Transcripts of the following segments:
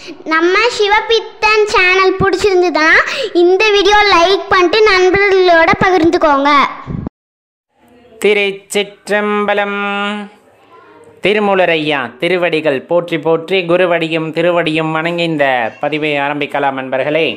நம்ம சிவபித்தன் சேனல் பிடிச்சிருந்ததுன்னா இந்த வீடியோ லைக் பண்ணிட்டு நண்பர்களோட பகிர்ந்துக்கோங்க திருச்சிற்றம்பலம் திருமூலரையா திருவடிகள் போற்றி போற்றி குருவடியும் திருவடியும் வணங்கி இந்த பதிவை ஆரம்பிக்கலாம் நண்பர்களே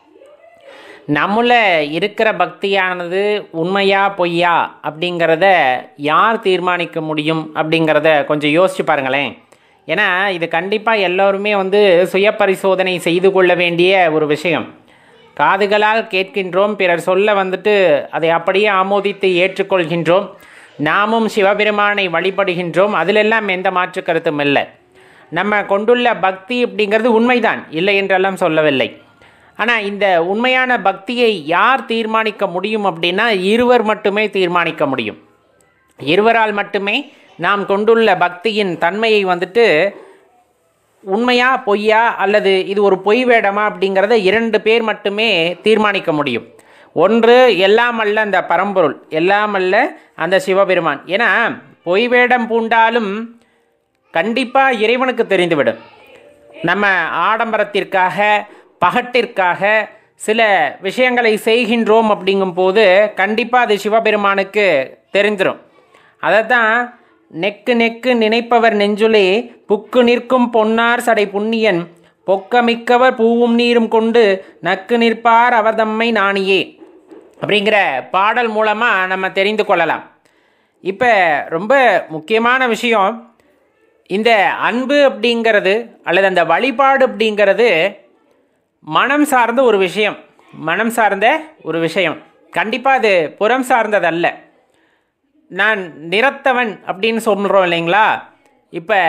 நம்முள்ள இருக்கிற பக்தியானது உண்மையா பொய்யா அப்படிங்கிறத யார் தீர்மானிக்க முடியும் அப்படிங்கிறத கொஞ்சம் யோசிச்சு பாருங்களேன் ஏன்னா இது கண்டிப்பாக எல்லோருமே வந்து சுய பரிசோதனை செய்து கொள்ள வேண்டிய ஒரு விஷயம் காதுகளால் கேட்கின்றோம் பிறர் சொல்ல வந்துட்டு அதை அப்படியே ஆமோதித்து ஏற்றுக்கொள்கின்றோம் நாமும் சிவபெருமானை வழிபடுகின்றோம் அதிலெல்லாம் எந்த மாற்று கருத்தும் இல்லை நம்ம கொண்டுள்ள பக்தி அப்படிங்கிறது உண்மைதான் இல்லை என்றெல்லாம் சொல்லவில்லை ஆனால் இந்த உண்மையான பக்தியை யார் தீர்மானிக்க முடியும் அப்படின்னா இருவர் மட்டுமே தீர்மானிக்க முடியும் இருவரால் மட்டுமே நாம் கொண்டுள்ள பக்தியின் தன்மையை வந்துட்டு உண்மையா பொய்யா அல்லது இது ஒரு பொய் வேடமா அப்படிங்கிறத இரண்டு பேர் மட்டுமே தீர்மானிக்க முடியும் ஒன்று எல்லாம் அல்ல அந்த பரம்பொருள் எல்லாம் அல்ல அந்த சிவபெருமான் ஏன்னா பொய் வேடம் பூண்டாலும் கண்டிப்பாக இறைவனுக்கு தெரிந்துவிடும் நம்ம ஆடம்பரத்திற்காக பகட்டிற்காக சில விஷயங்களை செய்கின்றோம் அப்படிங்கும்போது கண்டிப்பாக அது சிவபெருமானுக்கு தெரிஞ்சிடும் அதை தான் நெக்கு நெக்கு நினைப்பவர் நெஞ்சுலே புக்கு நிற்கும் பொன்னார் சடை புண்ணியன் பொக்கமிக்கவர் பூவும் நீரும் கொண்டு நக்கு நிற்பார் அவர் தம்மை நாணியே அப்படிங்கிற பாடல் மூலமாக நம்ம தெரிந்து கொள்ளலாம் இப்போ ரொம்ப முக்கியமான விஷயம் இந்த அன்பு அப்படிங்கிறது அல்லது அந்த வழிபாடு அப்படிங்கிறது மனம் சார்ந்த ஒரு விஷயம் மனம் சார்ந்த ஒரு விஷயம் கண்டிப்பாக அது புறம் சார்ந்ததல்ல நான் நிறத்தவன் அப்படின்னு சொல்கிறோம் இல்லைங்களா இப்போ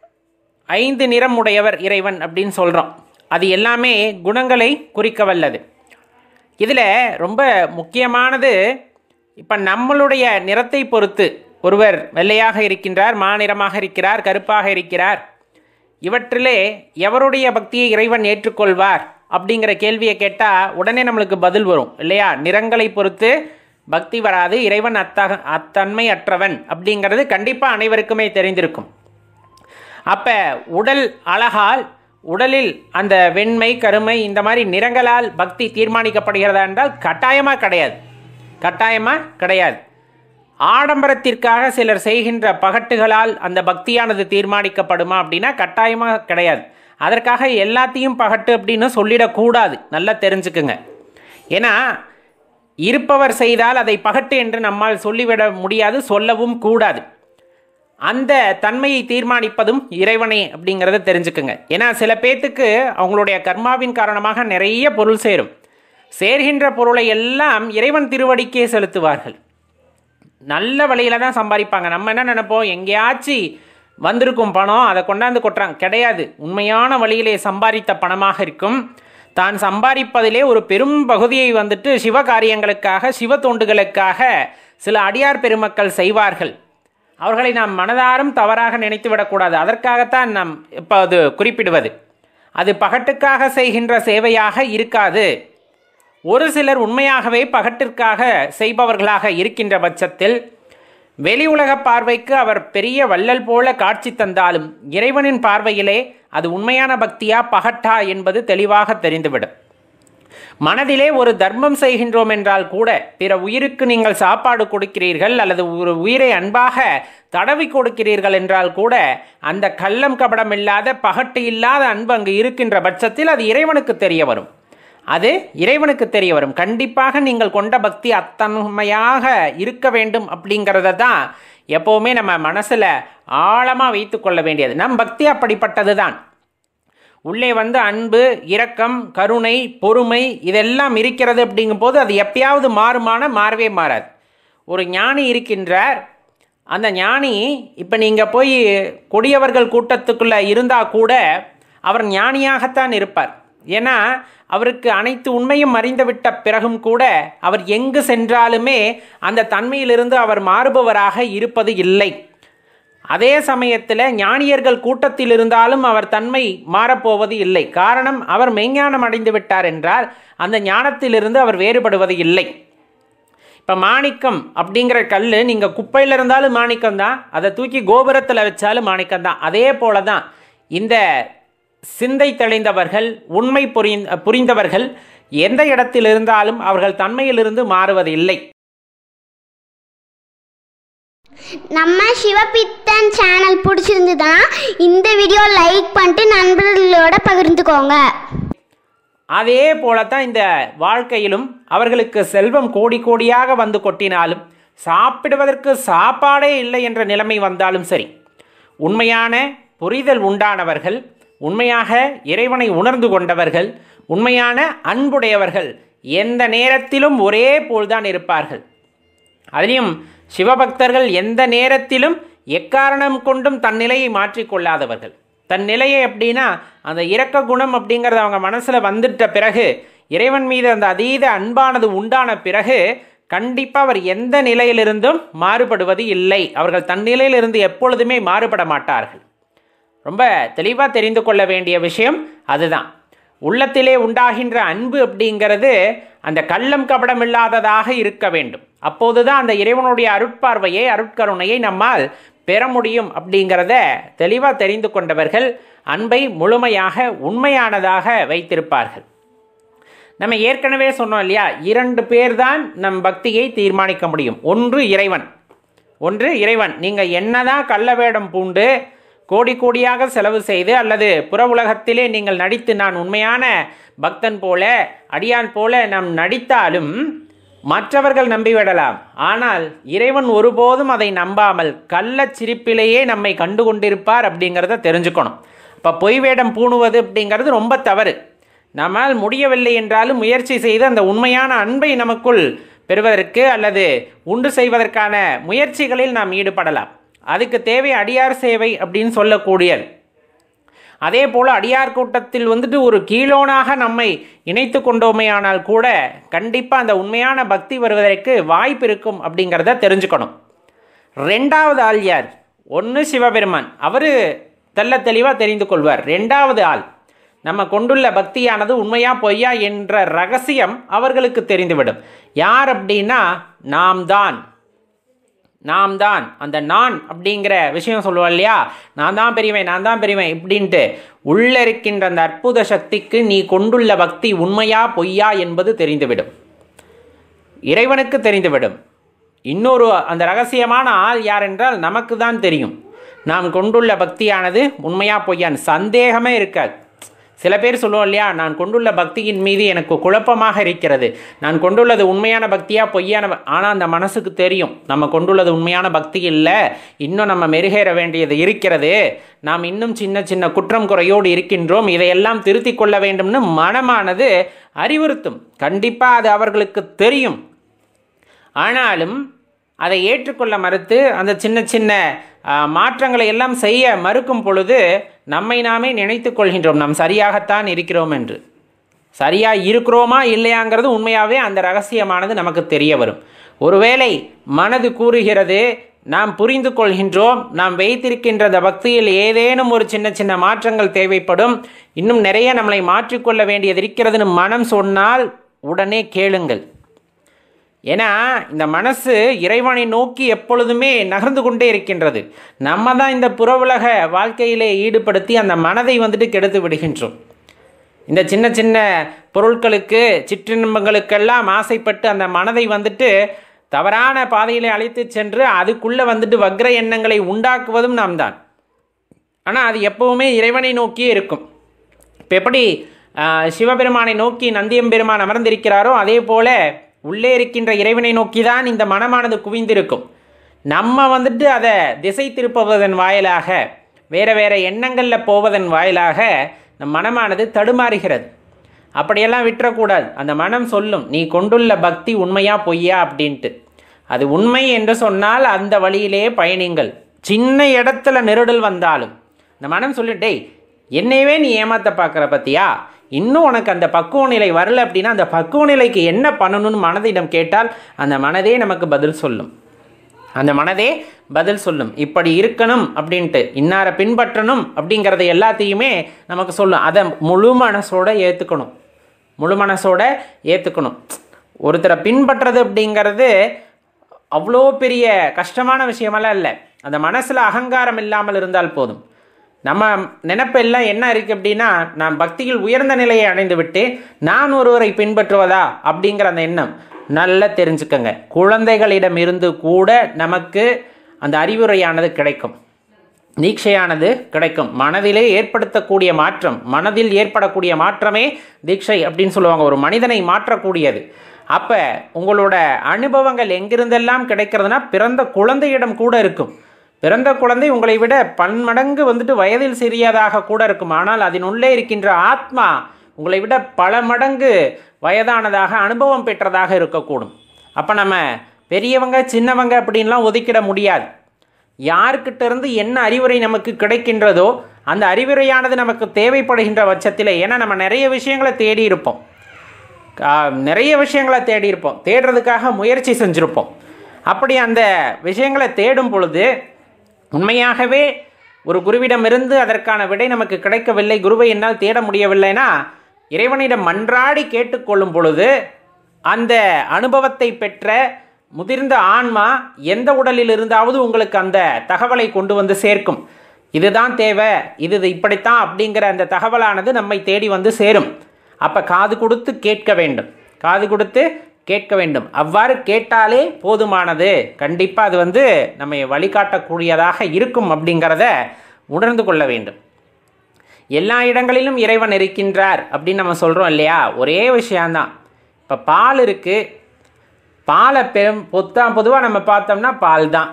ஐந்து நிறம் உடையவர் இறைவன் அப்படின்னு சொல்கிறோம் அது எல்லாமே குணங்களை குறிக்க வல்லது இதில் ரொம்ப முக்கியமானது இப்போ நம்மளுடைய நிறத்தை பொறுத்து ஒருவர் வெள்ளையாக இருக்கின்றார் மாநிறமாக இருக்கிறார் கருப்பாக இருக்கிறார் இவற்றிலே எவருடைய பக்தியை இறைவன் ஏற்றுக்கொள்வார் அப்படிங்கிற கேள்வியை கேட்டால் உடனே நம்மளுக்கு பதில் வரும் இல்லையா நிறங்களை பொறுத்து பக்தி வராது இறைவன் அத்தக அத்தன்மை அற்றவன் அப்படிங்கிறது கண்டிப்பாக அனைவருக்குமே தெரிந்திருக்கும் அப்போ உடல் அழகால் உடலில் அந்த வெண்மை கருமை இந்த மாதிரி நிறங்களால் பக்தி தீர்மானிக்கப்படுகிறதா என்றால் கட்டாயமாக கிடையாது கட்டாயமாக கிடையாது ஆடம்பரத்திற்காக சிலர் செய்கின்ற பகட்டுகளால் அந்த பக்தியானது தீர்மானிக்கப்படுமா அப்படின்னா கட்டாயமாக கிடையாது அதற்காக எல்லாத்தையும் பகட்டு அப்படின்னு சொல்லிடக்கூடாது நல்லா தெரிஞ்சுக்குங்க ஏன்னா இருப்பவர் செய்தால் அதை பகட்டு என்று நம்மால் சொல்லிவிட முடியாது சொல்லவும் கூடாது அந்த தன்மையை தீர்மானிப்பதும் இறைவனே அப்படிங்கிறத தெரிஞ்சுக்குங்க ஏன்னா சில பேர்த்துக்கு அவங்களுடைய கர்மாவின் காரணமாக நிறைய பொருள் சேரும் சேர்கின்ற பொருளை எல்லாம் இறைவன் திருவடிக்கே செலுத்துவார்கள் நல்ல வழியில தான் சம்பாதிப்பாங்க நம்ம என்ன நினைப்போம் எங்கேயாச்சும் வந்திருக்கும் பணம் அதை கொண்டாந்து கொட்டுறாங்க கிடையாது உண்மையான வழியிலே சம்பாதித்த பணமாக இருக்கும் தான் சம்பாதிப்பதிலே ஒரு பெரும் பகுதியை வந்துட்டு சிவ காரியங்களுக்காக சிவ தொண்டுகளுக்காக சில அடியார் பெருமக்கள் செய்வார்கள் அவர்களை நாம் மனதாரும் தவறாக நினைத்து விடக்கூடாது அதற்காகத்தான் நாம் இப்போ அது குறிப்பிடுவது அது பகட்டுக்காக செய்கின்ற சேவையாக இருக்காது ஒரு சிலர் உண்மையாகவே பகட்டிற்காக செய்பவர்களாக இருக்கின்ற பட்சத்தில் வெளி உலக பார்வைக்கு அவர் பெரிய வள்ளல் போல காட்சி தந்தாலும் இறைவனின் பார்வையிலே அது உண்மையான பக்தியா பகட்டா என்பது தெளிவாக தெரிந்துவிடும் மனதிலே ஒரு தர்மம் செய்கின்றோம் என்றால் கூட பிற உயிருக்கு நீங்கள் சாப்பாடு கொடுக்கிறீர்கள் அல்லது ஒரு உயிரை அன்பாக தடவி கொடுக்கிறீர்கள் என்றால் கூட அந்த கள்ளம் கபடம் இல்லாத பகட்டு இல்லாத அன்பு அங்கு இருக்கின்ற பட்சத்தில் அது இறைவனுக்கு தெரிய வரும் அது இறைவனுக்கு தெரிய வரும் கண்டிப்பாக நீங்கள் கொண்ட பக்தி அத்தன்மையாக இருக்க வேண்டும் அப்படிங்கிறத தான் எப்போவுமே நம்ம மனசில் ஆழமாக வைத்து கொள்ள வேண்டியது நம் பக்தி அப்படிப்பட்டது தான் உள்ளே வந்து அன்பு இரக்கம் கருணை பொறுமை இதெல்லாம் இருக்கிறது அப்படிங்கும்போது அது எப்பயாவது மாறுமான மாறவே மாறாது ஒரு ஞானி இருக்கின்றார் அந்த ஞானி இப்போ நீங்கள் போய் கொடியவர்கள் கூட்டத்துக்குள்ளே இருந்தால் கூட அவர் ஞானியாகத்தான் இருப்பார் ஏன்னா அவருக்கு அனைத்து உண்மையும் அறிந்துவிட்ட பிறகும் கூட அவர் எங்கு சென்றாலுமே அந்த தன்மையிலிருந்து அவர் மாறுபவராக இருப்பது இல்லை அதே சமயத்தில் ஞானியர்கள் கூட்டத்தில் இருந்தாலும் அவர் தன்மை மாறப்போவது இல்லை காரணம் அவர் மெய்ஞானம் அடைந்து விட்டார் என்றால் அந்த ஞானத்திலிருந்து அவர் வேறுபடுவது இல்லை இப்போ மாணிக்கம் அப்படிங்கிற கல் நீங்கள் குப்பையில் இருந்தாலும் மாணிக்கம் தான் அதை தூக்கி கோபுரத்தில் வச்சாலும் மாணிக்கம் தான் அதே போல தான் இந்த சிந்தை தெளிந்தவர்கள் உண்மை புரிந்த புரிந்தவர்கள் எந்த இடத்தில் இருந்தாலும் அவர்கள் தன்மையிலிருந்து மாறுவதில்லை நம்ம சிவபித்தன் சேனல் பிடிச்சிருந்ததுன்னா இந்த வீடியோ லைக் பண்ணிட்டு நண்பர்களோட பகிர்ந்துக்கோங்க அதே போலத்தான் இந்த வாழ்க்கையிலும் அவர்களுக்கு செல்வம் கோடி கோடியாக வந்து கொட்டினாலும் சாப்பிடுவதற்கு சாப்பாடே இல்லை என்ற நிலைமை வந்தாலும் சரி உண்மையான புரிதல் உண்டானவர்கள் உண்மையாக இறைவனை உணர்ந்து கொண்டவர்கள் உண்மையான அன்புடையவர்கள் எந்த நேரத்திலும் ஒரே போல்தான் இருப்பார்கள் அதிலும் சிவபக்தர்கள் எந்த நேரத்திலும் எக்காரணம் கொண்டும் தன் நிலையை மாற்றிக்கொள்ளாதவர்கள் தன் நிலையை எப்படின்னா அந்த இரக்க குணம் அப்படிங்கிறது அவங்க மனசில் வந்துட்ட பிறகு இறைவன் மீது அந்த அதீத அன்பானது உண்டான பிறகு கண்டிப்பாக அவர் எந்த நிலையிலிருந்தும் மாறுபடுவது இல்லை அவர்கள் தன் நிலையிலிருந்து எப்பொழுதுமே மாறுபட மாட்டார்கள் ரொம்ப தெளிவாக தெரிந்து கொள்ள வேண்டிய விஷயம் அதுதான் உள்ளத்திலே உண்டாகின்ற அன்பு அப்படிங்கிறது அந்த கள்ளம் கபடம் இல்லாததாக இருக்க வேண்டும் அப்போதுதான் அந்த இறைவனுடைய அருட்பார்வையை அருட்கருணையை நம்மால் பெற முடியும் அப்படிங்கிறத தெளிவாக தெரிந்து கொண்டவர்கள் அன்பை முழுமையாக உண்மையானதாக வைத்திருப்பார்கள் நம்ம ஏற்கனவே சொன்னோம் இல்லையா இரண்டு பேர் தான் நம் பக்தியை தீர்மானிக்க முடியும் ஒன்று இறைவன் ஒன்று இறைவன் நீங்கள் என்னதான் கள்ள வேடம் பூண்டு கோடி கோடியாக செலவு செய்து அல்லது புற உலகத்திலே நீங்கள் நடித்து நான் உண்மையான பக்தன் போல அடியான் போல நாம் நடித்தாலும் மற்றவர்கள் நம்பிவிடலாம் ஆனால் இறைவன் ஒருபோதும் அதை நம்பாமல் கள்ளச் சிரிப்பிலேயே நம்மை கண்டு கொண்டிருப்பார் அப்படிங்கிறத தெரிஞ்சுக்கணும் இப்போ பொய் வேடம் பூணுவது அப்படிங்கிறது ரொம்ப தவறு நம்மால் முடியவில்லை என்றாலும் முயற்சி செய்து அந்த உண்மையான அன்பை நமக்குள் பெறுவதற்கு அல்லது உண்டு செய்வதற்கான முயற்சிகளில் நாம் ஈடுபடலாம் அதுக்கு தேவை அடியார் சேவை அப்படின்னு சொல்லக்கூடியது அதே போல் அடியார் கூட்டத்தில் வந்துட்டு ஒரு கீழோனாக நம்மை இணைத்து கொண்டோமையானால் கூட கண்டிப்பாக அந்த உண்மையான பக்தி வருவதற்கு வாய்ப்பு இருக்கும் அப்படிங்கிறத தெரிஞ்சுக்கணும் ரெண்டாவது ஆள் யார் ஒன்று சிவபெருமான் அவர் தெல்ல தெளிவாக தெரிந்து கொள்வார் ரெண்டாவது ஆள் நம்ம கொண்டுள்ள பக்தியானது உண்மையா பொய்யா என்ற ரகசியம் அவர்களுக்கு தெரிந்துவிடும் யார் அப்படின்னா நாம் தான் நாம் தான் அந்த நான் அப்படிங்கிற விஷயம் சொல்லுவோம் இல்லையா நான் தான் பெரியவன் நான் தான் பெரியவன் இப்படின்ட்டு உள்ள இருக்கின்ற அந்த அற்புத சக்திக்கு நீ கொண்டுள்ள பக்தி உண்மையா பொய்யா என்பது தெரிந்துவிடும் இறைவனுக்கு தெரிந்துவிடும் இன்னொரு அந்த ரகசியமான ஆள் யார் என்றால் நமக்கு தான் தெரியும் நாம் கொண்டுள்ள பக்தியானது உண்மையா பொய்யான்னு சந்தேகமே இருக்காது சில பேர் சொல்லுவோம் இல்லையா நான் கொண்டுள்ள பக்தியின் மீது எனக்கு குழப்பமாக இருக்கிறது நான் கொண்டுள்ளது உண்மையான பக்தியா பொய்யான ப- ஆனால் அந்த மனசுக்கு தெரியும் நம்ம கொண்டுள்ளது உண்மையான பக்தி இல்லை இன்னும் நம்ம மெருகேற வேண்டியது இருக்கிறது நாம் இன்னும் சின்ன சின்ன குற்றம் குறையோடு இருக்கின்றோம் இதையெல்லாம் திருத்திக் கொள்ள வேண்டும்னு மனமானது அறிவுறுத்தும் கண்டிப்பாக அது அவர்களுக்கு தெரியும் ஆனாலும் அதை ஏற்றுக்கொள்ள மறுத்து அந்த சின்ன சின்ன ஆ, மாற்றங்களை எல்லாம் செய்ய மறுக்கும் பொழுது நம்மை நாமே நினைத்து கொள்கின்றோம் நாம் சரியாகத்தான் இருக்கிறோம் என்று சரியா இருக்கிறோமா இல்லையாங்கிறது உண்மையாகவே அந்த ரகசியமானது நமக்கு தெரிய வரும் ஒருவேளை மனது கூறுகிறது நாம் புரிந்து கொள்கின்றோம் நாம் வைத்திருக்கின்ற அந்த பக்தியில் ஏதேனும் ஒரு சின்ன சின்ன மாற்றங்கள் தேவைப்படும் இன்னும் நிறைய நம்மளை மாற்றிக்கொள்ள வேண்டியது இருக்கிறதுன்னு மனம் சொன்னால் உடனே கேளுங்கள் ஏன்னா இந்த மனசு இறைவனை நோக்கி எப்பொழுதுமே நகர்ந்து கொண்டே இருக்கின்றது நம்ம தான் இந்த புற உலக வாழ்க்கையிலே ஈடுபடுத்தி அந்த மனதை வந்துட்டு கெடுத்து விடுகின்றோம் இந்த சின்ன சின்ன பொருட்களுக்கு சிற்றின்பங்களுக்கெல்லாம் ஆசைப்பட்டு அந்த மனதை வந்துட்டு தவறான பாதையிலே அழைத்து சென்று அதுக்குள்ளே வந்துட்டு வக்ர எண்ணங்களை உண்டாக்குவதும் நாம் தான் ஆனால் அது எப்பவுமே இறைவனை நோக்கியே இருக்கும் இப்போ எப்படி ஆஹ், சிவபெருமானை நோக்கி நந்தியம்பெருமான் அமர்ந்திருக்கிறாரோ அதே போல உள்ளே இருக்கின்ற இறைவனை நோக்கி தான் இந்த மனமானது குவிந்திருக்கும் நம்ம வந்துட்டு அதை திசை திருப்புவதன் வாயிலாக வேற வேற எண்ணங்களில் போவதன் வாயிலாக நம் மனமானது தடுமாறுகிறது அப்படியெல்லாம் விட்டுறக்கூடாது அந்த மனம் சொல்லும் நீ கொண்டுள்ள பக்தி உண்மையா பொய்யா அப்படின்ட்டு அது உண்மை என்று சொன்னால் அந்த வழியிலே பயணிங்கள் சின்ன இடத்துல நெருடல் வந்தாலும் இந்த மனம் சொல்லும் டேய் என்னையவே நீ ஏமாத்த பார்க்குற பத்தியா இன்னும் உனக்கு அந்த பக்குவ நிலை வரல அப்படின்னா அந்த பக்குவ நிலைக்கு என்ன பண்ணணும்னு மனதிடம் கேட்டால் அந்த மனதே நமக்கு பதில் சொல்லும் அந்த மனதே பதில் சொல்லும் இப்படி இருக்கணும் அப்படின்ட்டு இன்னாரை பின்பற்றணும் அப்படிங்கிறத எல்லாத்தையுமே நமக்கு சொல்லும் அதை முழு மனசோட ஏற்றுக்கணும் முழு மனசோட ஏற்றுக்கணும் ஒருத்தரை பின்பற்றுறது அப்படிங்கிறது அவ்வளோ பெரிய கஷ்டமான விஷயமெல்லாம் இல்லை அந்த மனசில் அகங்காரம் இல்லாமல் இருந்தால் போதும் நம்ம நினைப்பெல்லாம் என்ன இருக்குது அப்படின்னா நான் பக்தியில் உயர்ந்த நிலையை அடைந்து விட்டு நான் ஒருவரை பின்பற்றுவதா அப்படிங்கிற அந்த எண்ணம் நல்லா தெரிஞ்சுக்கங்க குழந்தைகளிடம் இருந்து கூட நமக்கு அந்த அறிவுரையானது கிடைக்கும் தீட்சையானது கிடைக்கும் மனதிலே ஏற்படுத்தக்கூடிய மாற்றம் மனதில் ஏற்படக்கூடிய மாற்றமே தீட்சை அப்படின்னு சொல்லுவாங்க ஒரு மனிதனை மாற்றக்கூடியது அப்போ உங்களோட அனுபவங்கள் எங்கிருந்தெல்லாம் கிடைக்கிறதுனா பிறந்த குழந்தையிடம் கூட இருக்கும் பிறந்த குழந்தை உங்களை விட பன்மடங்கு வந்துட்டு வயதில் சிறியதாக கூட இருக்கும் ஆனால் அதனுள்ளே இருக்கின்ற ஆத்மா உங்களை விட பல மடங்கு வயதானதாக அனுபவம் பெற்றதாக இருக்கக்கூடும் அப்போ நம்ம பெரியவங்க சின்னவங்க அப்படின்லாம் ஒதுக்கிட முடியாது யாருக்கிட்ட இருந்து என்ன அறிவுரை நமக்கு கிடைக்கின்றதோ அந்த அறிவுரையானது நமக்கு தேவைப்படுகின்ற பட்சத்தில் ஏன்னா நம்ம நிறைய விஷயங்களை தேடி இருப்போம் கா- நிறைய விஷயங்களை தேடி இருப்போம் தேடுறதுக்காக முயற்சி செஞ்சுருப்போம் அப்படி அந்த விஷயங்களை தேடும் பொழுது உண்மையாகவே ஒரு குருவிடமிருந்து அதற்கான விடை நமக்கு கிடைக்கவில்லை குருவை என்னால் தேட முடியவில்லைனா இறைவனிடம் மன்றாடி கேட்டுக்கொள்ளும் பொழுது அந்த அனுபவத்தை பெற்ற முதிர்ந்த ஆன்மா எந்த உடலில் இருந்தாவது உங்களுக்கு அந்த தகவலை கொண்டு வந்து சேர்க்கும் இதுதான் தேவை இது இது இப்படித்தான் அப்படிங்கிற அந்த தகவலானது நம்மை தேடி வந்து சேரும் அப்போ காது கொடுத்து கேட்க வேண்டும் காது கொடுத்து கேட்க வேண்டும் அவ்வாறு கேட்டாலே போதுமானது கண்டிப்பாக அது வந்து நம்மை வழிகாட்டக்கூடியதாக இருக்கும் அப்படிங்கிறத உணர்ந்து கொள்ள வேண்டும் எல்லா இடங்களிலும் இறைவன் இருக்கின்றார் அப்படின்னு நம்ம சொல்கிறோம் இல்லையா ஒரே விஷயம்தான் இப்போ பால் இருக்குது பாலை பெரும் பொத்தா பொதுவாக நம்ம பார்த்தோம்னா பால் தான்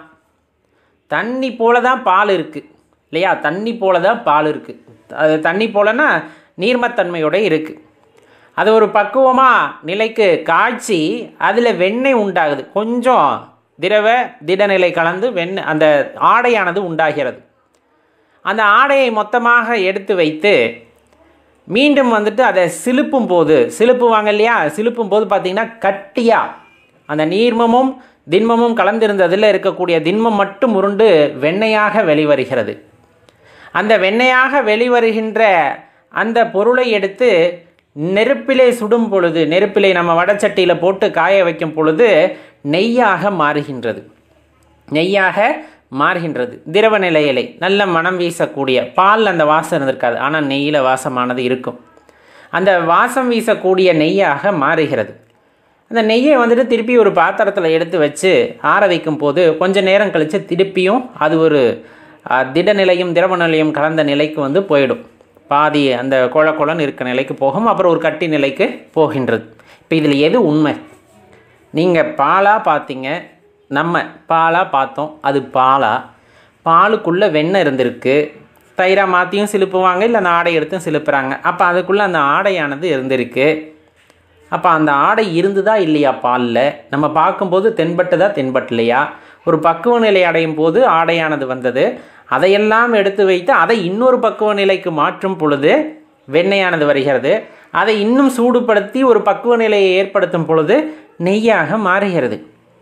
தண்ணி போல தான் பால் இருக்குது இல்லையா தண்ணி போல தான் பால் இருக்குது அது தண்ணி போலன்னா நீர்மத்தன்மையோட இருக்குது அது ஒரு பக்குவமாக நிலைக்கு காய்ச்சி அதில் வெண்ணெய் உண்டாகுது கொஞ்சம் திரவ திடநிலை கலந்து வெண்ணெய் அந்த ஆடையானது உண்டாகிறது அந்த ஆடையை மொத்தமாக எடுத்து வைத்து மீண்டும் வந்துட்டு அதை சிலுப்பும் போது சிலுப்புவாங்க இல்லையா சிலுப்பும் போது பார்த்தீங்கன்னா கட்டியாக அந்த நீர்மமும் திண்மமும் கலந்திருந்ததில் இருக்கக்கூடிய திண்மம் மட்டும் உருண்டு வெண்ணெயாக வெளிவருகிறது அந்த வெண்ணெயாக வெளிவருகின்ற அந்த பொருளை எடுத்து நெருப்பிலே சுடும் பொழுது நெருப்பிலே நம்ம வடச்சட்டியில் போட்டு காய வைக்கும் பொழுது நெய்யாக மாறுகின்றது நெய்யாக மாறுகின்றது திரவ நிலையிலே நல்ல மனம் வீசக்கூடிய பால் அந்த வாசம் இருந்திருக்காது ஆனால் நெய்யில் வாசமானது இருக்கும் அந்த வாசம் வீசக்கூடிய நெய்யாக மாறுகிறது அந்த நெய்யை வந்துட்டு திருப்பி ஒரு பாத்திரத்தில் எடுத்து வச்சு ஆற வைக்கும் போது கொஞ்ச நேரம் கழித்து திருப்பியும் அது ஒரு அஹ், திடநிலையும் திரவ நிலையும் கலந்த நிலைக்கு வந்து போயிடும் பாதி அந்த குழ குழன்னு இருக்க நிலைக்கு போகும் அப்புறம் ஒரு கட்டி நிலைக்கு போகின்றது இப்போ இதில் எது உண்மை நீங்கள் பாலாக பார்த்தீங்க நம்ம பாலாக பார்த்தோம் அது பாலா பாலுக்குள்ளே வெண்ணெய் இருந்திருக்கு தயிராக மாற்றியும் சிலுப்புவாங்க இல்லை அந்த ஆடை எடுத்தும் சிலுப்புறாங்க அப்போ அதுக்குள்ளே அந்த ஆடையானது இருந்திருக்கு அப்போ அந்த ஆடை இருந்துதா இல்லையா பாலில் நம்ம பார்க்கும்போது தென்பட்டுதா தென்பட்டலையா ஒரு பக்குவ நிலை அடையும் போது ஆடையானது வந்தது அதையெல்லாம் எடுத்து வைத்து அதை இன்னொரு பக்குவ நிலைக்கு மாற்றும் பொழுது வெண்ணெயானது வருகிறது அதை இன்னும் சூடுபடுத்தி ஒரு பக்குவ நிலையை ஏற்படுத்தும் பொழுது நெய்யாக மாறுகிறது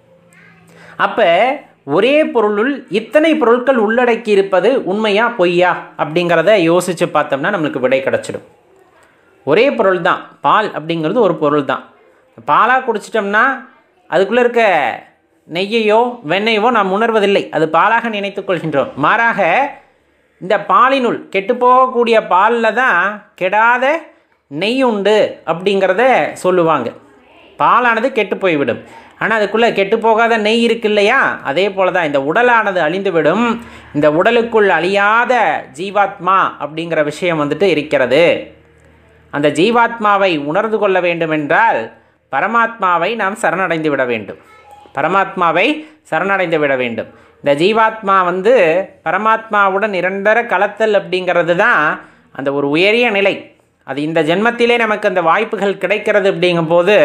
அப்போ ஒரே பொருளுள் இத்தனை பொருட்கள் உள்ளடக்கி இருப்பது உண்மையா பொய்யா அப்படிங்கிறத யோசித்து பார்த்தோம்னா நம்மளுக்கு விடை கிடச்சிடும் ஒரே பொருள் தான் பால் அப்படிங்கிறது ஒரு பொருள் தான் பாலாக குடிச்சிட்டோம்னா அதுக்குள்ளே இருக்க நெய்யையோ வெண்ணெயோ நாம் உணர்வதில்லை அது பாலாக நினைத்துக் கொள்கின்றோம் மாறாக இந்த பாலினுள் கெட்டுப்போகக்கூடிய பாலில் தான் கெடாத நெய் உண்டு அப்படிங்கிறத சொல்லுவாங்க பாலானது கெட்டு போய்விடும் ஆனால் அதுக்குள்ளே கெட்டு போகாத நெய் இருக்கு இல்லையா அதே போல தான் இந்த உடலானது அழிந்துவிடும் இந்த உடலுக்குள் அழியாத ஜீவாத்மா அப்படிங்கிற விஷயம் வந்துட்டு இருக்கிறது அந்த ஜீவாத்மாவை உணர்ந்து கொள்ள வேண்டுமென்றால் பரமாத்மாவை நாம் சரணடைந்து விட வேண்டும் பரமாத்மாவை சரணடைந்து விட வேண்டும் இந்த ஜீவாத்மா வந்து பரமாத்மாவுடன் நிரந்தர கலத்தல் அப்படிங்கிறது தான் அந்த ஒரு உயரிய நிலை அது இந்த ஜென்மத்திலே நமக்கு அந்த வாய்ப்புகள் கிடைக்கிறது அப்படிங்கும்போது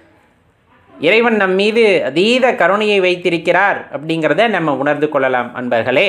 இறைவன் நம் மீது அதீத கருணையை வைத்திருக்கிறார் அப்படிங்கிறத நம்ம உணர்ந்து கொள்ளலாம் அன்பர்களே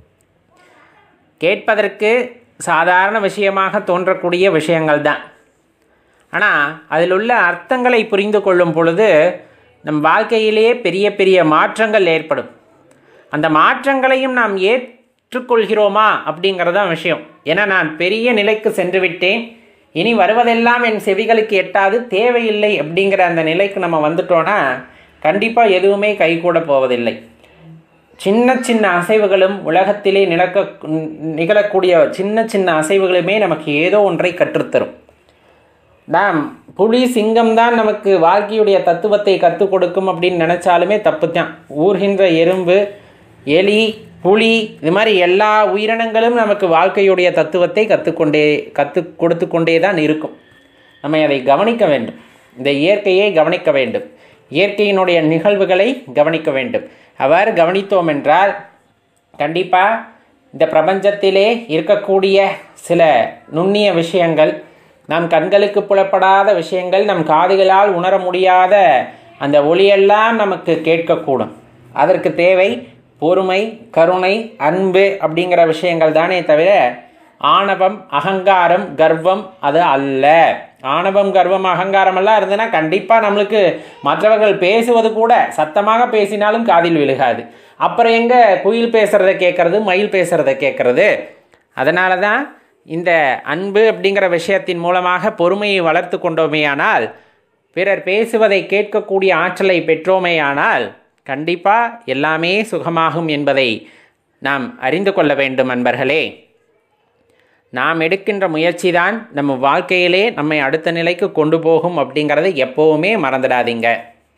கேட்பதற்கு சாதாரண விஷயமாக தோன்றக்கூடிய விஷயங்கள் தான் ஆனால் அதில் உள்ள அர்த்தங்களை புரிந்து கொள்ளும் பொழுது நம் வாழ்க்கையிலேயே பெரிய பெரிய மாற்றங்கள் ஏற்படும் அந்த மாற்றங்களையும் நாம் ஏற்றுக்கொள்கிறோமா அப்படிங்கிறதான் விஷயம் ஏன்னா நான் பெரிய நிலைக்கு சென்று விட்டேன் இனி வருவதெல்லாம் என் செவிகளுக்கு எட்டாது தேவையில்லை அப்படிங்கிற அந்த நிலைக்கு நம்ம வந்துட்டோன்னா கண்டிப்பாக எதுவுமே கைகூட போவதில்லை சின்ன சின்ன அசைவுகளும் உலகத்திலே நிலக்க நிகழக்கூடிய சின்ன சின்ன அசைவுகளுமே நமக்கு ஏதோ ஒன்றை கற்றுத்தரும் நாம் புலி சிங்கம் தான் நமக்கு வாழ்க்கையுடைய தத்துவத்தை கற்றுக் கொடுக்கும் அப்படின்னு நினச்சாலுமே தப்பு தான் ஊர்கின்ற எறும்பு எலி புலி இது மாதிரி எல்லா உயிரினங்களும் நமக்கு வாழ்க்கையுடைய தத்துவத்தை கற்றுக்கொண்டே கற்றுக் கொடுத்து கொண்டே தான் இருக்கும் நம்ம அதை கவனிக்க வேண்டும் இந்த இயற்கையை கவனிக்க வேண்டும் இயற்கையினுடைய நிகழ்வுகளை கவனிக்க வேண்டும் அவ்வாறு கவனித்தோம் என்றால் கண்டிப்பாக இந்த பிரபஞ்சத்திலே இருக்கக்கூடிய சில நுண்ணிய விஷயங்கள் நம் கண்களுக்கு புலப்படாத விஷயங்கள் நம் காதுகளால் உணர முடியாத அந்த ஒளியெல்லாம் நமக்கு கேட்கக்கூடும் அதற்கு தேவை பொறுமை கருணை அன்பு அப்படிங்கிற விஷயங்கள் தானே தவிர ஆணவம் அகங்காரம் கர்வம் அது அல்ல ஆணவம் கர்வம் அகங்காரம் எல்லாம் இருந்ததுன்னா கண்டிப்பாக நம்மளுக்கு மற்றவர்கள் பேசுவது கூட சத்தமாக பேசினாலும் காதில் விழுகாது அப்புறம் எங்கே குயில் பேசுகிறத கேட்கறது மயில் பேசுகிறத கேட்கறது அதனால தான் இந்த அன்பு அப்படிங்கிற விஷயத்தின் மூலமாக பொறுமையை வளர்த்து கொண்டோமேயானால் பிறர் பேசுவதை கேட்கக்கூடிய ஆற்றலை பெற்றோமேயானால் கண்டிப்பாக எல்லாமே சுகமாகும் என்பதை நாம் அறிந்து கொள்ள வேண்டும் அன்பர்களே நாம் எடுக்கின்ற முயற்சி தான் நம்ம வாழ்க்கையிலே நம்மை அடுத்த நிலைக்கு கொண்டு போகும் அப்படிங்கிறத எப்போவுமே மறந்துடாதீங்க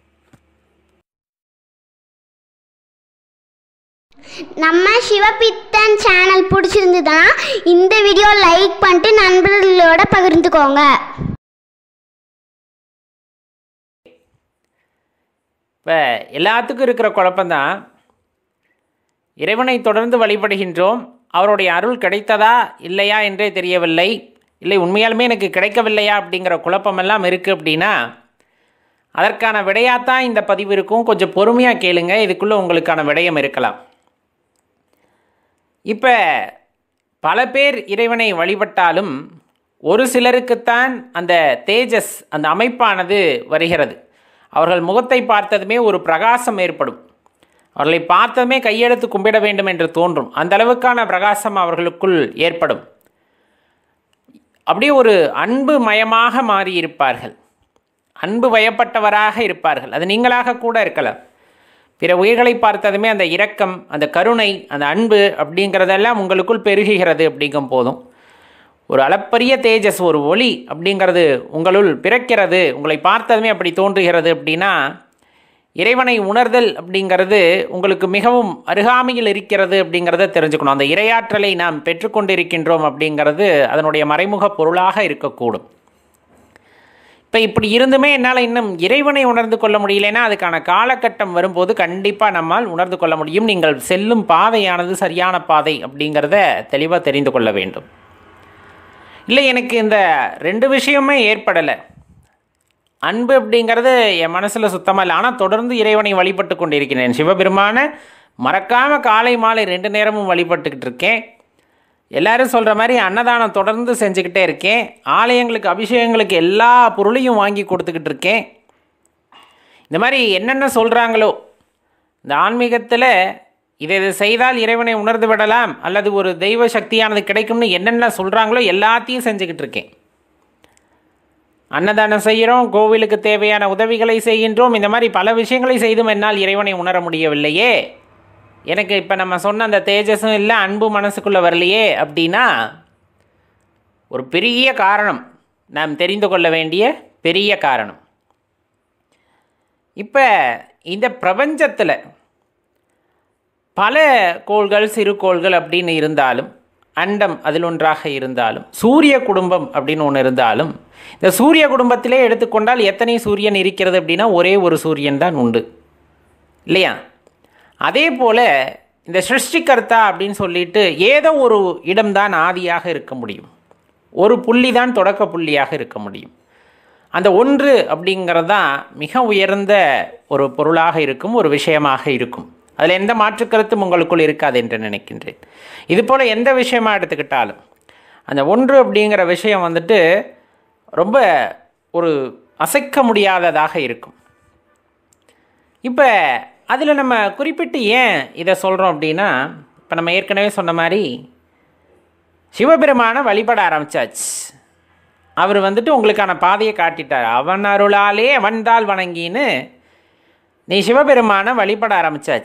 நம்ம சிவபித்தன் சேனல் பிடிச்சிருந்ததுன்னா இந்த வீடியோ லைக் பண்ணிட்டு நண்பர்களோட பகிர்ந்துக்கோங்க இப்போ எல்லாத்துக்கும் இருக்கிற குழப்பம்தான் இறைவனை தொடர்ந்து வழிபடுகின்றோம் அவருடைய அருள் கிடைத்ததா இல்லையா என்றே தெரியவில்லை இல்லை உண்மையாலுமே எனக்கு கிடைக்கவில்லையா அப்படிங்கிற குழப்பமெல்லாம் இருக்குது அப்படின்னா அதற்கான விடையாத்தான் இந்த பதிவு இருக்கும் கொஞ்சம் பொறுமையாக கேளுங்க இதுக்குள்ளே உங்களுக்கான விடயம் இருக்கலாம் இப்போ பல பேர் இறைவனை வழிபட்டாலும் ஒரு சிலருக்குத்தான் அந்த தேஜஸ் அந்த அமைப்பானது வருகிறது அவர்கள் முகத்தை பார்த்ததுமே ஒரு பிரகாசம் ஏற்படும் அவர்களை பார்த்ததுமே கையெடுத்து கும்பிட வேண்டும் என்று தோன்றும் அந்த அளவுக்கான பிரகாசம் அவர்களுக்குள் ஏற்படும் அப்படியே ஒரு அன்பு மயமாக மாறி இருப்பார்கள் அன்பு வயப்பட்டவராக இருப்பார்கள் அது நீங்களாக கூட இருக்கலாம் பிற உயிர்களை பார்த்ததுமே அந்த இரக்கம் அந்த கருணை அந்த அன்பு அப்படிங்கிறதெல்லாம் உங்களுக்குள் பெருகுகிறது அப்படிங்கும் போதும் ஒரு அளப்பரிய தேஜஸ் ஒரு ஒளி அப்படிங்கிறது உங்களுள் பிறக்கிறது உங்களை பார்த்ததுமே அப்படி தோன்றுகிறது அப்படின்னா இறைவனை உணர்தல் அப்படிங்கிறது உங்களுக்கு மிகவும் அருகாமையில் இருக்கிறது அப்படிங்கிறத தெரிஞ்சுக்கணும் அந்த இரையாற்றலை நாம் பெற்றுக்கொண்டிருக்கின்றோம் அப்படிங்கிறது அதனுடைய மறைமுக பொருளாக இருக்கக்கூடும் இப்போ இப்படி இருந்துமே என்னால் இன்னும் இறைவனை உணர்ந்து கொள்ள முடியலன்னா அதுக்கான காலகட்டம் வரும்போது கண்டிப்பாக நம்மால் உணர்ந்து கொள்ள முடியும் நீங்கள் செல்லும் பாதையானது சரியான பாதை அப்படிங்கிறத தெளிவாக தெரிந்து கொள்ள வேண்டும் இல்லை எனக்கு இந்த ரெண்டு விஷயமே ஏற்படலை அன்பு அப்படிங்கிறது என் மனசில் சுத்தமாக இல்லை ஆனால் தொடர்ந்து இறைவனை வழிபட்டு கொண்டிருக்கிறேன் சிவபெருமானை மறக்காமல் காலை மாலை ரெண்டு நேரமும் வழிபட்டுக்கிட்டு இருக்கேன் எல்லாரும் சொல்கிற மாதிரி அன்னதானம் தொடர்ந்து செஞ்சுக்கிட்டே இருக்கேன் ஆலயங்களுக்கு அபிஷேகங்களுக்கு எல்லா பொருளையும் வாங்கி கொடுத்துக்கிட்டு இருக்கேன் இந்த மாதிரி என்னென்ன சொல்கிறாங்களோ இந்த ஆன்மீகத்தில் இதை இதை செய்தால் இறைவனை உணர்ந்து விடலாம் அல்லது ஒரு தெய்வ சக்தியானது கிடைக்கும்னு என்னென்ன சொல்கிறாங்களோ எல்லாத்தையும் செஞ்சுக்கிட்டு இருக்கேன் அன்னதானம் செய்கிறோம் கோவிலுக்கு தேவையான உதவிகளை செய்கின்றோம் இந்த மாதிரி பல விஷயங்களை செய்தும் என்னால் இறைவனை உணர முடியவில்லையே எனக்கு இப்போ நம்ம சொன்ன அந்த தேஜஸும் இல்லை அன்பு மனசுக்குள்ளே வரலையே அப்படின்னா ஒரு பெரிய காரணம் நாம் தெரிந்து கொள்ள வேண்டிய பெரிய காரணம் இப்போ இந்த பிரபஞ்சத்தில் பல கோள்கள் சிறு கோள்கள் அப்படின்னு இருந்தாலும் அண்டம் அதில் ஒன்றாக இருந்தாலும் சூரிய குடும்பம் அப்படின்னு ஒன்று இருந்தாலும் இந்த சூரிய குடும்பத்திலே எடுத்துக்கொண்டால் எத்தனை சூரியன் இருக்கிறது அப்படின்னா ஒரே ஒரு சூரியன் தான் உண்டு இல்லையா அதே போல் இந்த சிருஷ்டிகர்த்தா அப்படின்னு சொல்லிட்டு ஏதோ ஒரு இடம்தான் ஆதியாக இருக்க முடியும் ஒரு புள்ளி தான் தொடக்க புள்ளியாக இருக்க முடியும் அந்த ஒன்று அப்படிங்கிறது தான் மிக உயர்ந்த ஒரு பொருளாக இருக்கும் ஒரு விஷயமாக இருக்கும் அதில் எந்த மாற்று கருத்தும் உங்களுக்குள் இருக்காது என்று நினைக்கின்றேன் இது போல் எந்த விஷயமா எடுத்துக்கிட்டாலும் அந்த ஒன்று அப்படிங்கிற விஷயம் வந்துட்டு ரொம்ப ஒரு அசைக்க முடியாததாக இருக்கும் இப்போ அதில் நம்ம குறிப்பிட்டு ஏன் இதை சொல்கிறோம் அப்படின்னா இப்போ நம்ம ஏற்கனவே சொன்ன மாதிரி சிவபெருமானை வழிபட ஆரம்பிச்சாச்சு அவர் வந்துட்டு உங்களுக்கான பாதையை காட்டிட்டார் அவன் அருளாலே அவன்தால் வணங்கின்னு நீ சிவபெருமானை வழிபட ஆரம்பிச்சாச்சு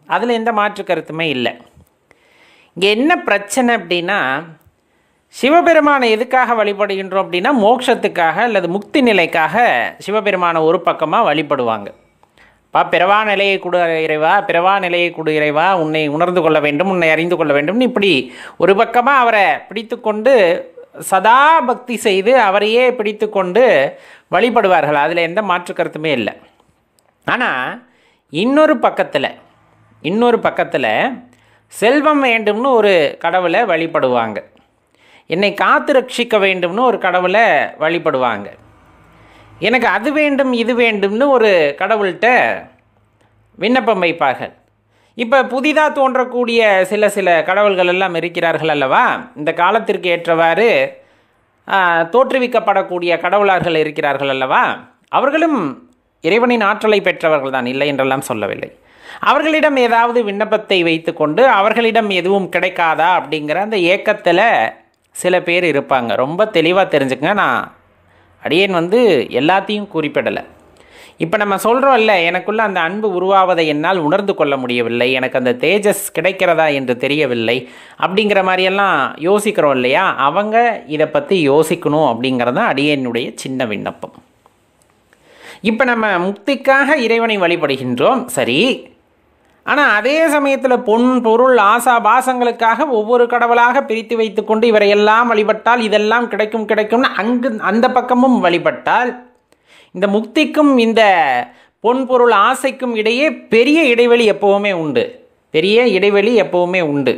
அதில் எந்த மாற்று கருத்துமே இல்லை இங்கே என்ன பிரச்சனை அப்படின்னா சிவபெருமானை எதுக்காக வழிபடுகின்றோம் அப்படின்னா மோட்சத்துக்காக அல்லது முக்தி நிலைக்காக சிவபெருமானை ஒரு பக்கமாக வழிபடுவாங்க பா பிறவா நிலையை கொடு இறைவா பிறவா நிலையை கொடு இறைவா உன்னை உணர்ந்து கொள்ள வேண்டும் உன்னை அறிந்து கொள்ள வேண்டும்னு இப்படி ஒரு பக்கமாக அவரை பிடித்து கொண்டு சதா பக்தி செய்து அவரையே பிடித்து கொண்டு வழிபடுவார்கள் அதில் எந்த மாற்று கருத்துமே இல்லை ஆனால் இன்னொரு பக்கத்தில் இன்னொரு பக்கத்தில் செல்வம் வேண்டும்னு ஒரு கடவுளை வழிபடுவாங்க என்னை காத்து ரட்சிக்க வேண்டும்னு ஒரு கடவுளை வழிபடுவாங்க எனக்கு அது வேண்டும் இது வேண்டும்னு ஒரு கடவுள்கிட்ட விண்ணப்பம் வைப்பார்கள் இப்போ புதிதாக தோன்றக்கூடிய சில சில கடவுள்கள் எல்லாம் இருக்கிறார்கள் அல்லவா இந்த காலத்திற்கு ஏற்றவாறு ஆ, தோற்றுவிக்கப்படக்கூடிய கடவுளார்கள் இருக்கிறார்கள் அல்லவா அவர்களும் இறைவனின் ஆற்றலை பெற்றவர்கள் தான் இல்லை என்றெல்லாம் சொல்லவில்லை அவர்களிடம் ஏதாவது விண்ணப்பத்தை வைத்துக்கொண்டு அவர்களிடம் எதுவும் கிடைக்காதா அப்படிங்கிற அந்த ஏக்கத்தில் சில பேர் இருப்பாங்க ரொம்ப தெளிவாக தெரிஞ்சுக்கங்க நான் அடியேன் வந்து எல்லாத்தையும் குறிப்பிடலை இப்போ நம்ம சொல்கிறோம்ல எனக்குள்ள அந்த அன்பு உருவாவதை என்னால் உணர்ந்து கொள்ள முடியவில்லை எனக்கு அந்த தேஜஸ் கிடைக்கிறதா என்று தெரியவில்லை அப்படிங்கிற மாதிரியெல்லாம் யோசிக்கிறோம் இல்லையா அவங்க இதை பற்றி யோசிக்கணும் அப்படிங்கிறது தான் அடியனுடைய சின்ன விண்ணப்பம் இப்போ நம்ம முக்திக்காக இறைவனை வழிபடுகின்றோம் சரி ஆனால் அதே சமயத்தில் பொன் பொருள் ஆசா பாசங்களுக்காக ஒவ்வொரு கடவுளாக பிரித்து வைத்துக்கொண்டு இவரையெல்லாம் வழிபட்டால் இதெல்லாம் கிடைக்கும் கிடைக்கும்னு அங்கு அந்த பக்கமும் வழிபட்டால் இந்த முக்திக்கும் இந்த பொன் பொருள் ஆசைக்கும் இடையே பெரிய இடைவெளி எப்போவுமே உண்டு பெரிய இடைவெளி எப்போவுமே உண்டு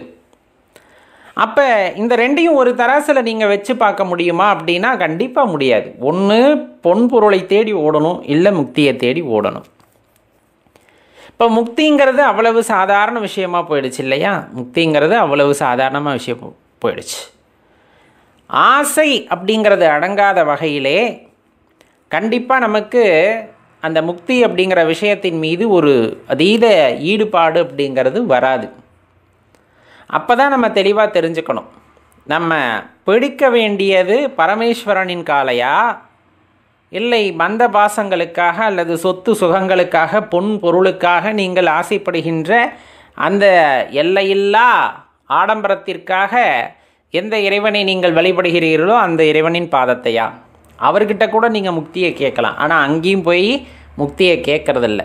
அப்போ இந்த ரெண்டையும் ஒரு தராசில் நீங்கள் வச்சு பார்க்க முடியுமா அப்படின்னா கண்டிப்பாக முடியாது ஒன்று பொன் பொருளை தேடி ஓடணும் இல்லை முக்தியை தேடி ஓடணும் இப்போ முக்திங்கிறது அவ்வளவு சாதாரண விஷயமா போயிடுச்சு இல்லையா முக்திங்கிறது அவ்வளவு சாதாரணமாக விஷயம் போ- போயிடுச்சு ஆசை அப்படிங்கிறது அடங்காத வகையிலே கண்டிப்பாக நமக்கு அந்த முக்தி அப்படிங்கிற விஷயத்தின் மீது ஒரு அதீத ஈடுபாடு அப்படிங்கிறது வராது அப்போ தான் நம்ம தெளிவாக தெரிஞ்சுக்கணும் நம்ம பிடிக்க வேண்டியது பரமேஸ்வரனின் காலையா இல்லை மந்த பாசங்களுக்காக அல்லது சொத்து சுகங்களுக்காக பொன் பொருளுக்காக நீங்கள் ஆசைப்படுகின்ற அந்த எல்லையில்லா ஆடம்பரத்திற்காக எந்த இறைவனை நீங்கள் வழிபடுகிறீர்களோ அந்த இறைவனின் பாதத்தையா அவர்கிட்ட கூட நீங்கள் முக்தியை கேட்கலாம் ஆனால் அங்கேயும் போய் முக்தியை கேட்கறதில்ல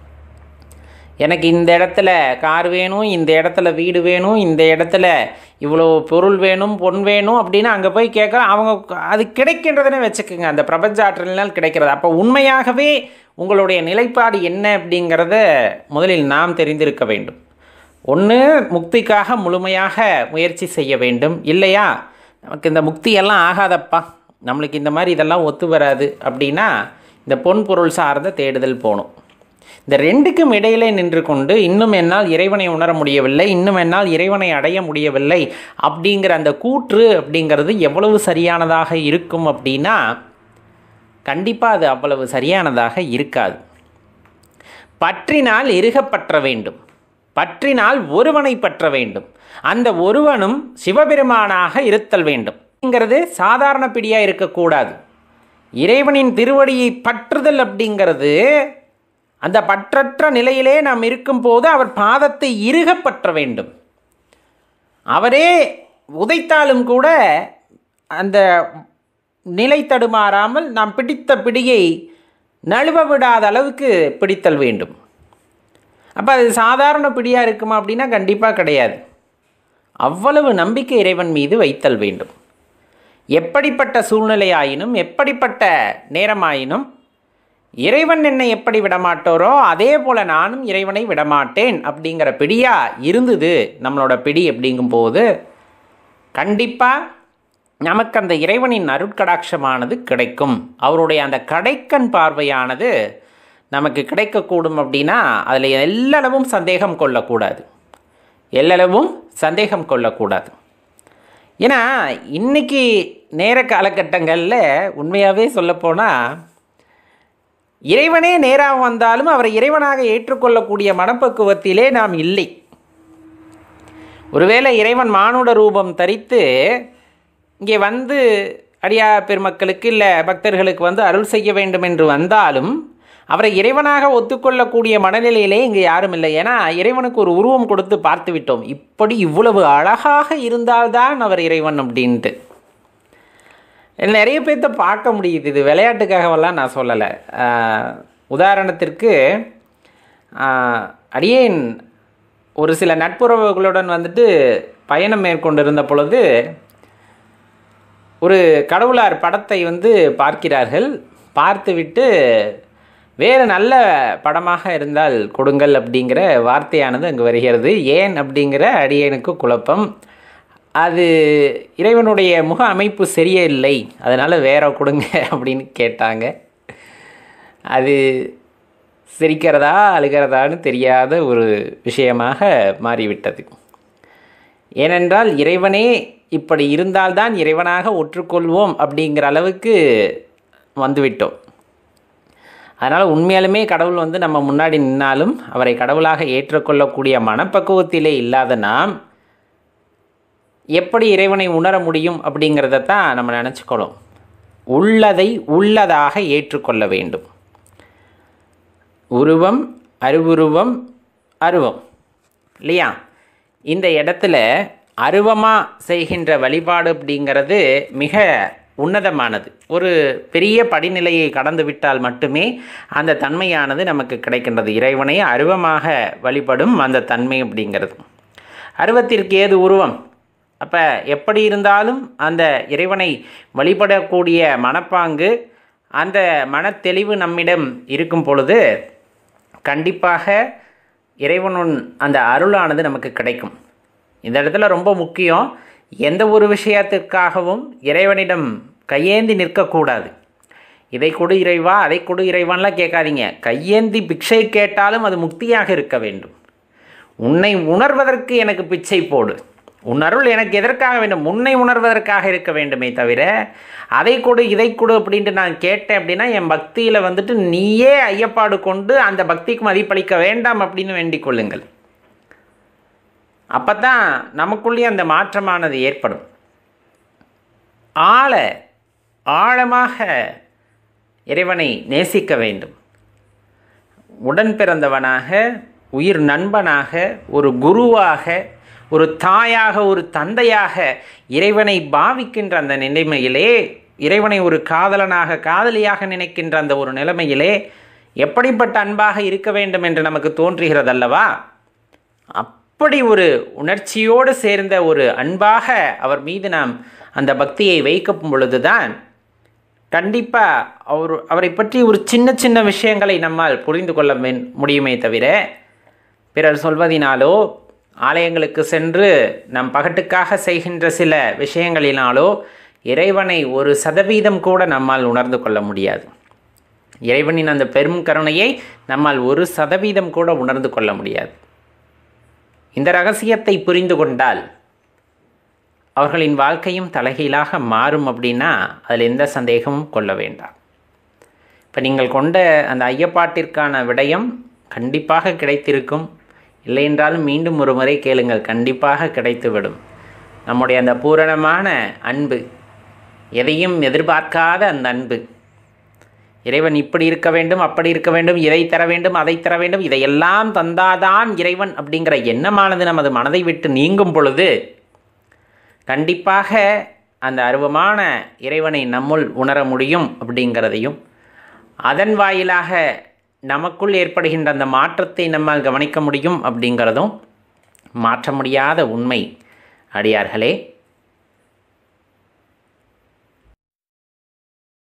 எனக்கு இந்த இடத்துல கார் வேணும் இந்த இடத்துல வீடு வேணும் இந்த இடத்துல இவ்வளோ பொருள் வேணும் பொன் வேணும் அப்படின்னு அங்கே போய் கேட்க அவங்க அது கிடைக்கின்றதுன்னு வச்சுக்கோங்க அந்த பிரபஞ்ச ஆற்றலினால் கிடைக்கிறது அப்போ உண்மையாகவே உங்களுடைய நிலைப்பாடு என்ன அப்படிங்கிறத முதலில் நாம் தெரிந்திருக்க வேண்டும் ஒன்று முக்திக்காக முழுமையாக முயற்சி செய்ய வேண்டும் இல்லையா நமக்கு இந்த முக்தியெல்லாம் ஆகாதப்பா நம்மளுக்கு இந்த மாதிரி இதெல்லாம் ஒத்து வராது அப்படின்னா இந்த பொன் பொருள் சார்ந்த தேடுதல் போகணும் இந்த ரெண்டுக்கும் இடையிலே நின்று கொண்டு இன்னும் என்னால் இறைவனை உணர முடியவில்லை இன்னும் என்னால் இறைவனை அடைய முடியவில்லை அப்படிங்கிற அந்த கூற்று அப்படிங்கிறது எவ்வளவு சரியானதாக இருக்கும் அப்படின்னா கண்டிப்பாக அது அவ்வளவு சரியானதாக இருக்காது பற்றினால் இறுகப்பற்ற வேண்டும் பற்றினால் ஒருவனை பற்ற வேண்டும் அந்த ஒருவனும் சிவபெருமானாக இருத்தல் வேண்டும் அப்படிங்கிறது சாதாரண பிடியாக இருக்கக்கூடாது இறைவனின் திருவடியை பற்றுதல் அப்படிங்கிறது அந்த பற்றற்ற நிலையிலே நாம் இருக்கும்போது அவர் பாதத்தை இறுக பற்ற வேண்டும் அவரே உதைத்தாலும் கூட அந்த நிலை தடுமாறாமல் நாம் பிடித்த பிடியை நழுவ விடாத அளவுக்கு பிடித்தல் வேண்டும் அப்போ அது சாதாரண பிடியாக இருக்குமா அப்படின்னா கண்டிப்பாக கிடையாது அவ்வளவு நம்பிக்கை இறைவன் மீது வைத்தல் வேண்டும் எப்படிப்பட்ட சூழ்நிலையாயினும் எப்படிப்பட்ட நேரமாயினும் இறைவன் என்னை எப்படி விடமாட்டோரோ அதே போல் நானும் இறைவனை விடமாட்டேன் அப்படிங்கிற பிடியா இருந்தது நம்மளோட பிடி அப்படிங்கும்போது கண்டிப்பாக நமக்கு அந்த இறைவனின் அருட்கடாட்சமானது கிடைக்கும் அவருடைய அந்த கடைக்கண் பார்வையானது நமக்கு கிடைக்கக்கூடும் அப்படின்னா அதில் எல்லளவும் சந்தேகம் கொள்ளக்கூடாது எல்லளவும் சந்தேகம் கொள்ளக்கூடாது ஏன்னா இன்னைக்கு நேர காலகட்டங்களில் உண்மையாகவே சொல்லப்போனால் இறைவனே நேராக வந்தாலும் அவரை இறைவனாக ஏற்றுக்கொள்ளக்கூடிய மனப்பக்குவத்திலே நாம் இல்லை ஒருவேளை இறைவன் மானுட ரூபம் தரித்து இங்கே வந்து அடியா பெருமக்களுக்கு இல்லை பக்தர்களுக்கு வந்து அருள் செய்ய வேண்டும் என்று வந்தாலும் அவரை இறைவனாக ஒத்துக்கொள்ளக்கூடிய மனநிலையிலே இங்கே யாரும் இல்லை ஏன்னா இறைவனுக்கு ஒரு உருவம் கொடுத்து பார்த்து விட்டோம் இப்படி இவ்வளவு அழகாக இருந்தால்தான் அவர் இறைவன் அப்படின்ட்டு நிறைய பேர்த்த பார்க்க முடியுது இது விளையாட்டுக்காகவெல்லாம் நான் சொல்லலை ஆஹ், உதாரணத்திற்கு ஆஹ், அடியேன் ஒரு சில நட்புறவுகளுடன் வந்துட்டு பயணம் மேற்கொண்டிருந்த பொழுது ஒரு கடவுளார் படத்தை வந்து பார்க்கிறார்கள் பார்த்துவிட்டு வேறு நல்ல படமாக இருந்தால் கொடுங்கள் அப்படிங்கிற வார்த்தையானது அங்கு வருகிறது ஏன் அப்படிங்கிற அடியேனுக்கு குழப்பம் அது இறைவனுடைய முக அமைப்பு சரியே இல்லை அதனால் வேற கொடுங்க அப்படின்னு கேட்டாங்க அது சிரிக்கிறதா அழுகிறதான்னு தெரியாத ஒரு விஷயமாக மாறிவிட்டது ஏனென்றால் இறைவனே இப்படி இருந்தால்தான் இறைவனாக ஒற்றுக்கொள்வோம் அப்படிங்கிற அளவுக்கு வந்துவிட்டோம் அதனால் உண்மையாலுமே கடவுள் வந்து நம்ம முன்னாடி நின்னாலும் அவரை கடவுளாக ஏற்றுக்கொள்ளக்கூடிய மனப்பக்குவத்திலே இல்லாத நாம் எப்படி இறைவனை உணர முடியும் அப்படிங்கிறத தான் நம்ம நினச்சிக்கணும் உள்ளதை உள்ளதாக ஏற்றுக்கொள்ள வேண்டும் உருவம் அருவுருவம் அருவம் இல்லையா இந்த இடத்துல அருவமாக செய்கின்ற வழிபாடு அப்படிங்கிறது மிக உன்னதமானது ஒரு பெரிய படிநிலையை கடந்து விட்டால் மட்டுமே அந்த தன்மையானது நமக்கு கிடைக்கின்றது இறைவனை அருவமாக வழிபடும் அந்த தன்மை அப்படிங்கிறது அருவத்திற்கு ஏது உருவம் அப்போ எப்படி இருந்தாலும் அந்த இறைவனை வழிபடக்கூடிய மனப்பாங்கு அந்த மனத்தெளிவு நம்மிடம் இருக்கும் பொழுது கண்டிப்பாக இறைவனுன் அந்த அருளானது நமக்கு கிடைக்கும் இந்த இடத்துல ரொம்ப முக்கியம் எந்த ஒரு விஷயத்திற்காகவும் இறைவனிடம் கையேந்தி நிற்கக்கூடாது இதை கொடு இறைவா அதை கொடு இறைவான்லாம் கேட்காதீங்க கையேந்தி பிக்ஷை கேட்டாலும் அது முக்தியாக இருக்க வேண்டும் உன்னை உணர்வதற்கு எனக்கு பிச்சை போடு உன் அருள் எனக்கு எதற்காக வேண்டும் உன்னை உணர்வதற்காக இருக்க வேண்டுமே தவிர அதை கொடு இதை கொடு அப்படின்ட்டு நான் கேட்டேன் அப்படின்னா என் பக்தியில் வந்துட்டு நீயே ஐயப்பாடு கொண்டு அந்த பக்திக்கு மதிப்பளிக்க வேண்டாம் அப்படின்னு வேண்டிக் கொள்ளுங்கள் அப்போ தான் நமக்குள்ளேயே அந்த மாற்றமானது ஏற்படும் ஆழ ஆழமாக இறைவனை நேசிக்க வேண்டும் உடன் பிறந்தவனாக உயிர் நண்பனாக ஒரு குருவாக ஒரு தாயாக ஒரு தந்தையாக இறைவனை பாவிக்கின்ற அந்த நிலைமையிலே இறைவனை ஒரு காதலனாக காதலியாக நினைக்கின்ற அந்த ஒரு நிலைமையிலே எப்படிப்பட்ட அன்பாக இருக்க வேண்டும் என்று நமக்கு தோன்றுகிறதல்லவா அப்படி ஒரு உணர்ச்சியோடு சேர்ந்த ஒரு அன்பாக அவர் மீது நாம் அந்த பக்தியை வைக்கும் பொழுதுதான் கண்டிப்பாக அவர் அவரை பற்றி ஒரு சின்ன சின்ன விஷயங்களை நம்மால் புரிந்து கொள்ள மென்- முடியுமே தவிர பிறர் சொல்வதினாலோ ஆலயங்களுக்கு சென்று நம் பகட்டுக்காக செய்கின்ற சில விஷயங்களினாலோ இறைவனை ஒரு சதவீதம் கூட நம்மால் உணர்ந்து கொள்ள முடியாது இறைவனின் அந்த பெரும் கருணையை நம்மால் ஒரு சதவீதம் கூட உணர்ந்து கொள்ள முடியாது இந்த ரகசியத்தை புரிந்து கொண்டால் அவர்களின் வாழ்க்கையும் தலைகீழாக மாறும் அப்படின்னா அதில் எந்த சந்தேகமும் கொள்ள வேண்டாம் இப்போ நீங்கள் கொண்ட அந்த ஐயப்பாட்டிற்கான விடயம் கண்டிப்பாக கிடைத்திருக்கும் இல்லை என்றாலும் மீண்டும் ஒரு முறை கேளுங்கள் கண்டிப்பாக கிடைத்துவிடும் நம்முடைய அந்த பூரணமான அன்பு எதையும் எதிர்பார்க்காத அந்த அன்பு இறைவன் இப்படி இருக்க வேண்டும் அப்படி இருக்க வேண்டும் இதை தர வேண்டும் அதை தர வேண்டும் இதையெல்லாம் தந்தாதான் இறைவன் அப்படிங்கிற எண்ணமானது நமது மனதை விட்டு நீங்கும் பொழுது கண்டிப்பாக அந்த அருவமான இறைவனை நம்முள் உணர முடியும் அப்படிங்கிறதையும் அதன் வாயிலாக நமக்குள் ஏற்படுகின்ற அந்த மாற்றத்தை நம்மால் கவனிக்க முடியும் அப்படிங்கிறதும் மாற்ற முடியாத உண்மை அடியார்களே